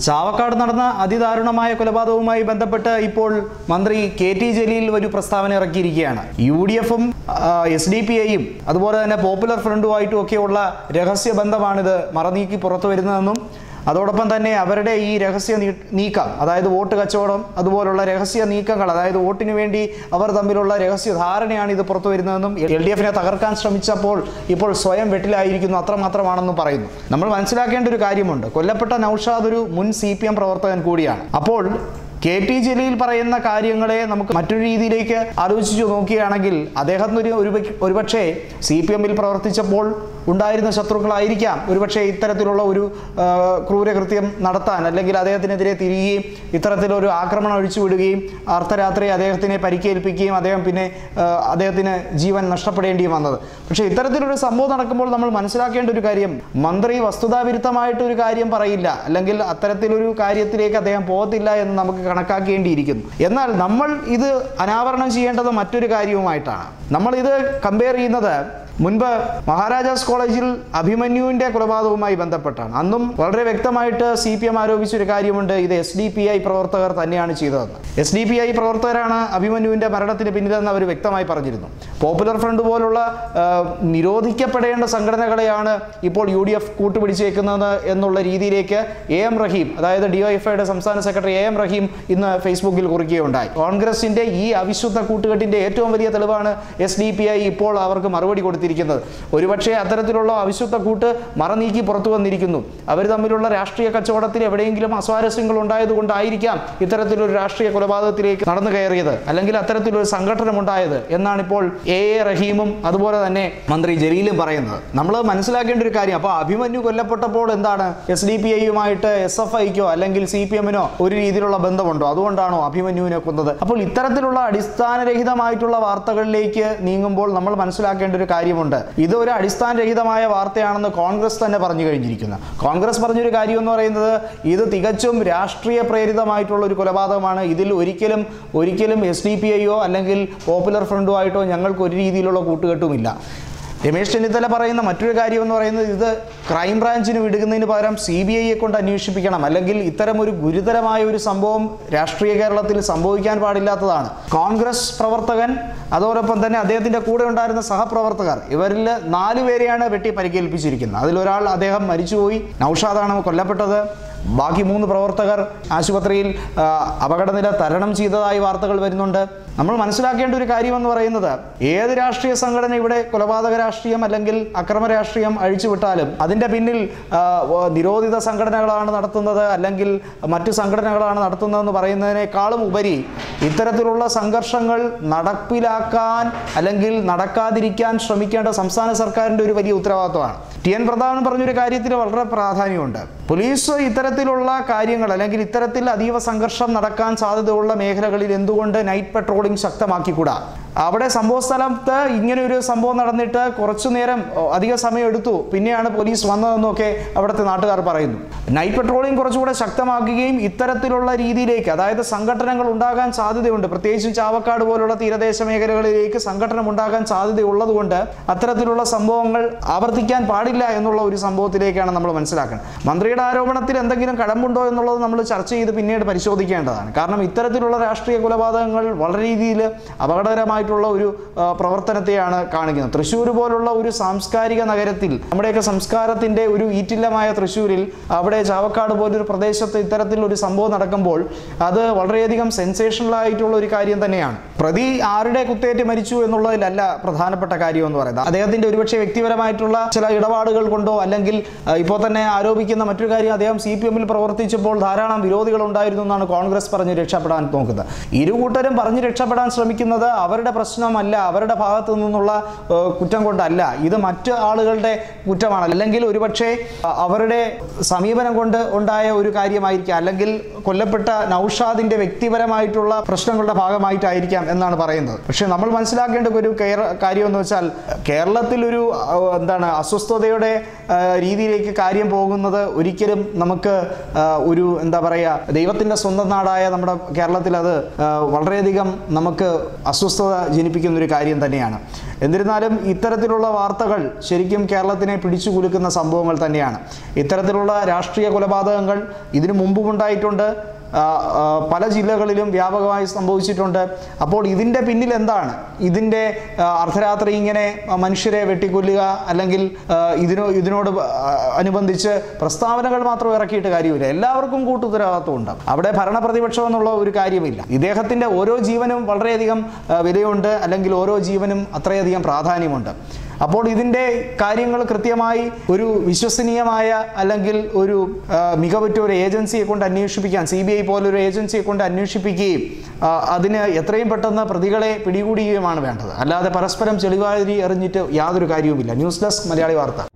ചാവക്കാട് നടന്ന അതിദാരുണമായ കൊലപാതകവുമായി ബന്ധപ്പെട്ട് ഇപ്പോൾ മന്ത്രി കെ ടി ജലീൽ ഒരു പ്രസ്താവന ഇറക്കിയിരിക്കുകയാണ് യു ഡി എഫും എസ് ഡി പി ഐയും അതുപോലെ തന്നെ പോപ്പുലർ ഫ്രണ്ടുമായിട്ടും ഒക്കെയുള്ള രഹസ്യ ബന്ധമാണിത് മറനീക്കി പുറത്തു വരുന്നതെന്നും അതോടൊപ്പം തന്നെ അവരുടെ ഈ രഹസ്യ നീ- നീക്കം അതായത് വോട്ട് കച്ചവടം അതുപോലുള്ള രഹസ്യ നീക്കങ്ങൾ അതായത് വോട്ടിന് വേണ്ടി അവർ തമ്മിലുള്ള രഹസ്യ ധാരണയാണ് ഇത് പുറത്തു വരുന്നതെന്നും എൽ ഡി എഫിനെ തകർക്കാൻ ശ്രമിച്ചപ്പോൾ ഇപ്പോൾ സ്വയം വെട്ടിലായിരിക്കുന്നു അത്രമാത്രമാണെന്നും പറയുന്നു നമ്മൾ മനസ്സിലാക്കേണ്ട ഒരു കാര്യമുണ്ട് കൊല്ലപ്പെട്ട നൌഷാദ് ഒരു മുൻ സി പി എം പ്രവർത്തകൻ കൂടിയാണ് അപ്പോൾ കെ ടി ജലീൽ പറയുന്ന കാര്യങ്ങളെ നമുക്ക് മറ്റൊരു രീതിയിലേക്ക് ആലോചിച്ചു നോക്കുകയാണെങ്കിൽ അദ്ദേഹത്തിന് ഒരു ഒരു പക്ഷ- ഒരുപക്ഷെ സി പി എമ്മിൽ പ്രവർത്തിച്ചപ്പോൾ ഉണ്ടായിരുന്ന ശത്രുക്കളായിരിക്കാം ഒരുപക്ഷെ ഇത്തരത്തിലുള്ള ഒരു ആ, ക്രൂരകൃത്യം നടത്താൻ അല്ലെങ്കിൽ അദ്ദേഹത്തിനെതിരെ തിരികുകയും ഇത്തരത്തിലൊരു ആക്രമണം അഴിച്ചുവിടുകയും അർദ്ധരാത്രി അദ്ദേഹത്തിനെ പരിക്കേൽപ്പിക്കുകയും അദ്ദേഹം പിന്നെ ആ, അദ്ദേഹത്തിന് ജീവൻ നഷ്ടപ്പെടേണ്ടിയും വന്നത് പക്ഷേ ഇത്തരത്തിലൊരു സംഭവം നടക്കുമ്പോൾ നമ്മൾ മനസ്സിലാക്കേണ്ട ഒരു കാര്യം മന്ത്രി വസ്തുതാവിരുദ്ധമായിട്ട് ഒരു കാര്യം പറയില്ല അല്ലെങ്കിൽ അത്തരത്തിലൊരു കാര്യത്തിലേക്ക് അദ്ദേഹം പോകത്തില്ല എന്ന് നമുക്ക് കണക്കാക്കേണ്ടിയിരിക്കുന്നു എന്നാൽ നമ്മൾ ഇത് അനാവരണം ചെയ്യേണ്ടത് മറ്റൊരു കാര്യവുമായിട്ടാണ് നമ്മൾ ഇത് കമ്പയർ ചെയ്യുന്നത് മുൻപ് മഹാരാജാസ് കോളേജിൽ അഭിമന്യുവിന്റെ കൊലപാതകവുമായി ബന്ധപ്പെട്ടാണ് അന്നും വളരെ വ്യക്തമായിട്ട് സി പി എം ആരോപിച്ചൊരു കാര്യമുണ്ട് ഇത് എസ് ഡി പി ഐ പ്രവർത്തകർ തന്നെയാണ് ചെയ്തതെന്ന് എസ് ഡി പി ഐ പ്രവർത്തകരാണ് അഭിമന്യുവിന്റെ മരണത്തിന് പിന്നിലെന്ന് അവർ വ്യക്തമായി പറഞ്ഞിരുന്നു പോപ്പുലർ ഫ്രണ്ട് പോലുള്ള ആ, നിരോധിക്കപ്പെടേണ്ട സംഘടനകളെയാണ് ഇപ്പോൾ യു ഡി എഫ് കൂട്ടുപിടിച്ചേക്കുന്നത് എന്നുള്ള രീതിയിലേക്ക് എ എം റഹീം അതായത് ഡിവൈഎഫ്ഐയുടെ സംസ്ഥാന സെക്രട്ടറി എ എം റഹീം ഇന്ന് ഫേസ്ബുക്കിൽ കുറിക്കുകയുണ്ടായി കോൺഗ്രസിന്റെ ഈ അവിശുദ്ധ കൂട്ടുകെട്ടിന്റെ ഏറ്റവും വലിയ തെളിവാണ് എസ് ഡി പി ഐ ഇപ്പോൾ അവർക്ക് മറുപടി കൊടുത്തിരിക്കുന്നത് ഒരുപക്ഷെ അത്തരത്തിലുള്ള അവിശുദ്ധ കൂട്ട് മറനീക്കി പുറത്തു വന്നിരിക്കുന്നു അവർ തമ്മിലുള്ള രാഷ്ട്രീയ കച്ചവടത്തിൽ എവിടെയെങ്കിലും അസ്വാരസ്യങ്ങൾ ഉണ്ടായതുകൊണ്ടായിരിക്കാം ഇത്തരത്തിലൊരു രാഷ്ട്രീയ കൊലപാതകത്തിലേക്ക് നടന്നു കയറിയത് അല്ലെങ്കിൽ അത്തരത്തിലൊരു സംഘടനം ഉണ്ടായത് എന്നാണ് ഇപ്പോൾ എ എ റഹീമും അതുപോലെ തന്നെ മന്ത്രി ജലീലും പറയുന്നത് നമ്മൾ മനസ്സിലാക്കേണ്ട ഒരു കാര്യം അപ്പോൾ അഭിമന്യു കൊല്ലപ്പെട്ടപ്പോൾ എന്താണ് എസ് ഡി പി ഐയുമായിട്ട് എസ് എഫ് ഐക്കോ അല്ലെങ്കിൽ സി പി എമ്മിനോ ഒരു രീതിയിലുള്ള ബന്ധമുണ്ടോ അതുകൊണ്ടാണോ അഭിമന്യുവിനെ കൊന്നത് അപ്പോൾ ഇത്തരത്തിലുള്ള അടിസ്ഥാനരഹിതമായിട്ടുള്ള വാർത്തകളിലേക്ക് നീങ്ങുമ്പോൾ നമ്മൾ മനസ്സിലാക്കേണ്ട ഒരു കാര്യമുണ്ട് ഇത് ഒരു അടിസ്ഥാനരഹിതമായ വാർത്തയാണെന്ന് കോൺഗ്രസ് തന്നെ പറഞ്ഞു കഴിഞ്ഞിരിക്കുന്നു കോൺഗ്രസ് പറഞ്ഞൊരു കാര്യം എന്ന് പറയുന്നത് ഇത് തികച്ചും രാഷ്ട്രീയ പ്രേരിതമായിട്ടുള്ള ഒരു കൊലപാതകമാണ് ഇതിൽ ഒരിക്കലും ഒരിക്കലും എസ് ഡി പി ഐയോ അല്ലെങ്കിൽ പോപ്പുലർ ഫ്രണ്ടോ ആയിട്ടോ ഞങ്ങൾക്ക് ഒരു രീതിയിലുള്ള കൂട്ടുകെട്ടുമില്ല രമേശ് ചെന്നിത്തല പറയുന്ന മറ്റൊരു കാര്യം എന്ന് പറയുന്നത് ഇത് ക്രൈംബ്രാഞ്ചിന് വിടുന്നതിന് പകരം സി ബി ഐയെ കൊണ്ട് അന്വേഷിപ്പിക്കണം അല്ലെങ്കിൽ ഇത്തരം ഒരു ഗുരുതരമായ ഒരു സംഭവം രാഷ്ട്രീയ കേരളത്തിൽ സംഭവിക്കാൻ പാടില്ലാത്തതാണ് കോൺഗ്രസ് പ്രവർത്തകൻ അതോടൊപ്പം തന്നെ അദ്ദേഹത്തിന്റെ കൂടെ ഉണ്ടായിരുന്ന സഹപ്രവർത്തകർ ഇവരിൽ നാല് പേരെയാണ് വെട്ടി പരിക്കേൽപ്പിച്ചിരിക്കുന്നത് അതിലൊരാൾ അദ്ദേഹം മരിച്ചുപോയി നൌഷാദാണ് കൊല്ലപ്പെട്ടത് ബാക്കി മൂന്ന് പ്രവർത്തകർ ആശുപത്രിയിൽ ആ, അപകടനില തരണം ചെയ്തതായി വാർത്തകൾ വരുന്നുണ്ട് നമ്മൾ മനസ്സിലാക്കേണ്ട ഒരു കാര്യമെന്ന് പറയുന്നത് ഏത് രാഷ്ട്രീയ സംഘടന ഇവിടെ കൊലപാതക രാഷ്ട്രീയം അല്ലെങ്കിൽ അക്രമ രാഷ്ട്രീയം അഴിച്ചുവിട്ടാലും അതിൻ്റെ പിന്നിൽ ആ, ഓ, നിരോധിത സംഘടനകളാണ് നടത്തുന്നത് അല്ലെങ്കിൽ മറ്റു സംഘടനകളാണ് നടത്തുന്നതെന്ന് പറയുന്നതിനേക്കാളും ഉപരി ഇത്തരത്തിലുള്ള സംഘർഷങ്ങൾ നടപ്പിലാക്കാൻ അല്ലെങ്കിൽ നടക്കാതിരിക്കാൻ ശ്രമിക്കേണ്ട സംസ്ഥാന സർക്കാരിൻ്റെ ഒരു വലിയ ഉത്തരവാദിത്വമാണ് ടി എൻ പ്രതാപൻ പറഞ്ഞൊരു കാര്യത്തിൽ വളരെ പ്രാധാന്യമുണ്ട് പോലീസ് ഇത്തരത്തിലുള്ള കാര്യങ്ങൾ അല്ലെങ്കിൽ ഇത്തരത്തിൽ അതീവ സംഘർഷം നടക്കാൻ സാധ്യതയുള്ള മേഖലകളിൽ എന്തുകൊണ്ട് നൈറ്റ് പെട്രോളിംഗ് ശക്തമാക്കിക്കൂടാ അവിടെ സംഭവ സ്ഥലത്ത് ഇങ്ങനെ ഒരു സംഭവം നടന്നിട്ട് കുറച്ചു നേരം ഓ, അധിക സമയം എടുത്തു പിന്നെയാണ് പോലീസ് വന്നതെന്നൊക്കെ അവിടുത്തെ നാട്ടുകാർ പറയുന്നു നൈറ്റ് പെട്രോളിംഗ് കുറച്ചുകൂടെ ശക്തമാക്കുകയും ഇത്തരത്തിലുള്ള രീതിയിലേക്ക് അതായത് സംഘടനകൾ ഉണ്ടാകാൻ സാധ്യതയുണ്ട് പ്രത്യേകിച്ചും ചാവക്കാട് പോലുള്ള തീരദേശ മേഖലകളിലേക്ക് സംഘടനം ഉണ്ടാകാൻ സാധ്യതയുള്ളതുകൊണ്ട് അത്തരത്തിലുള്ള സംഭവങ്ങൾ ആവർത്തിക്കാൻ പാടില്ല എന്നുള്ള ഒരു സംഭവത്തിലേക്കാണ് നമ്മൾ മനസ്സിലാക്കുന്നത് മന്ത്രിയുടെ ആരോപണത്തിൽ എന്തെങ്കിലും കടമ്പുണ്ടോ എന്നുള്ളത് നമ്മൾ ചർച്ച ചെയ്ത് പിന്നീട് പരിശോധിക്കേണ്ടതാണ് കാരണം ഇത്തരത്തിലുള്ള രാഷ്ട്രീയ കൊലപാതകങ്ങൾ വളരെ രീതിയിൽ അപകടകരമായിട്ടുള്ള ഒരു ആ, പ്രവർത്തനത്തെയാണ് കാണിക്കുന്നത് തൃശ്ശൂർ പോലുള്ള ഒരു സാംസ്കാരിക നഗരത്തിൽ നമ്മുടെയൊക്കെ സംസ്കാരത്തിന്റെ ഒരു ഈറ്റില്ലമായ തൃശ്ശൂരിൽ അവിടെ ചാവക്കാട് പോലൊരു പ്രദേശത്ത് ഇത്തരത്തിലൊരു സംഭവം നടക്കുമ്പോൾ അത് വളരെയധികം സെൻസേഷണൽ ആയിട്ടുള്ള ഒരു കാര്യം തന്നെയാണ് പ്രതി ആരുടെ കുത്തേറ്റ് മരിച്ചു എന്നുള്ളതിലല്ല പ്രധാനപ്പെട്ട കാര്യം എന്ന് പറയുന്നത് അദ്ദേഹത്തിന്റെ ഒരുപക്ഷെ വ്യക്തിപരമായിട്ടുള്ള ചില ഇടപാടുകൾ കൊണ്ടോ അല്ലെങ്കിൽ ആ, ഇപ്പോൾ തന്നെ ആരോപിക്കുന്ന മറ്റൊരു കാര്യം അദ്ദേഹം സി പി എമ്മിൽ പ്രവർത്തിച്ചപ്പോൾ ധാരാളം വിരോധികൾ ഉണ്ടായിരുന്നു എന്നാണ് കോൺഗ്രസ് പറഞ്ഞ് രക്ഷപ്പെടാൻ നോക്കുന്നത് ഇരു കൂട്ടരും പറഞ്ഞ് രക്ഷപ്പെടാൻ ശ്രമിക്കുന്നത് അവരുടെ പ്രശ്നമല്ല അവരുടെ ഭാഗത്തു നിന്നുള്ള ആ, കുറ്റം കൊണ്ടല്ല ഇത് മറ്റ് ആളുകളുടെ കുറ്റമാണ് അല്ലെങ്കിൽ ഒരുപക്ഷെ ആ, അവരുടെ സമീപനം കൊണ്ട് ഉണ്ടായ ഒരു കാര്യമായിരിക്കാം അല്ലെങ്കിൽ കൊല്ലപ്പെട്ട നൌഷാദിന്റെ വ്യക്തിപരമായിട്ടുള്ള പ്രശ്നങ്ങളുടെ ഭാഗമായിട്ടായിരിക്കാം എന്നാണ് പറയുന്നത് പക്ഷേ നമ്മൾ മനസ്സിലാക്കേണ്ട ഒരു കേര- കാര്യം എന്ന് വെച്ചാൽ കേരളത്തിൽ ഒരു ആ, എന്താണ് അസ്വസ്ഥതയുടെ ആ, രീതിയിലേക്ക് കാര്യം പോകുന്നത് ഒരിക്കലും നമുക്ക് ആ, ഒരു എന്താ പറയുക ദൈവത്തിൻ്റെ സ്വന്തം നാടായ നമ്മുടെ കേരളത്തിൽ അത് ആ, വളരെയധികം നമുക്ക് അസ്വസ്ഥത ജനിപ്പിക്കുന്ന ഒരു കാര്യം തന്നെയാണ് എന്നിരുന്നാലും ഇത്തരത്തിലുള്ള വാർത്തകൾ ശരിക്കും കേരളത്തിനെ പിടിച്ചു കുലുക്കുന്ന സംഭവങ്ങൾ തന്നെയാണ് ഇത്തരത്തിലുള്ള രാഷ്ട്രീയ കൊലപാതകങ്ങൾ ഇതിനു മുമ്പും ഉണ്ടായിട്ടുണ്ട് ആ, ആ, പല ജില്ലകളിലും വ്യാപകമായി സംഭവിച്ചിട്ടുണ്ട് അപ്പോൾ ഇതിൻ്റെ പിന്നിൽ എന്താണ് ഇതിൻ്റെ ആ, അർദ്ധരാത്രി ഇങ്ങനെ ആ, മനുഷ്യരെ വെട്ടിക്കൊല്ലുക അല്ലെങ്കിൽ ആ, ഇതിനോ ഇതിനോട് ആ, അനുബന്ധിച്ച് പ്രസ്താവനകൾ മാത്രം ഇറക്കിയിട്ട് കാര്യമില്ല എല്ലാവർക്കും കൂട്ടുത്തരവാദിത്വമുണ്ട് അവിടെ ഭരണപ്രതിപക്ഷം എന്നുള്ള ഒരു കാര്യമില്ല ഇദ്ദേഹത്തിൻ്റെ ഓരോ ജീവനും വളരെയധികം ആ, വിലയുണ്ട് അല്ലെങ്കിൽ ഓരോ ജീവനും അത്രയധികം പ്രാധാന്യമുണ്ട് അപ്പോൾ ഇതിൻ്റെ കാര്യങ്ങൾ കൃത്യമായി ഒരു വിശ്വസനീയമായ അല്ലെങ്കിൽ ഒരു ആ, മികവുറ്റ ഒരു ഏജൻസിയെ കൊണ്ട് അന്വേഷിപ്പിക്കാൻ സി ബി ഐ പോലൊരു ഏജൻസിയെ കൊണ്ട് അന്വേഷിപ്പിക്കുകയും ആ, അതിന് എത്രയും പെട്ടെന്ന് പ്രതികളെ പിടികൂടുകയുമാണ് വേണ്ടത് അല്ലാതെ പരസ്പരം ചെളിവാരി എറിഞ്ഞിട്ട് യാതൊരു കാര്യവുമില്ല ന്യൂസ് ഡെസ്ക് മലയാളി വാർത്ത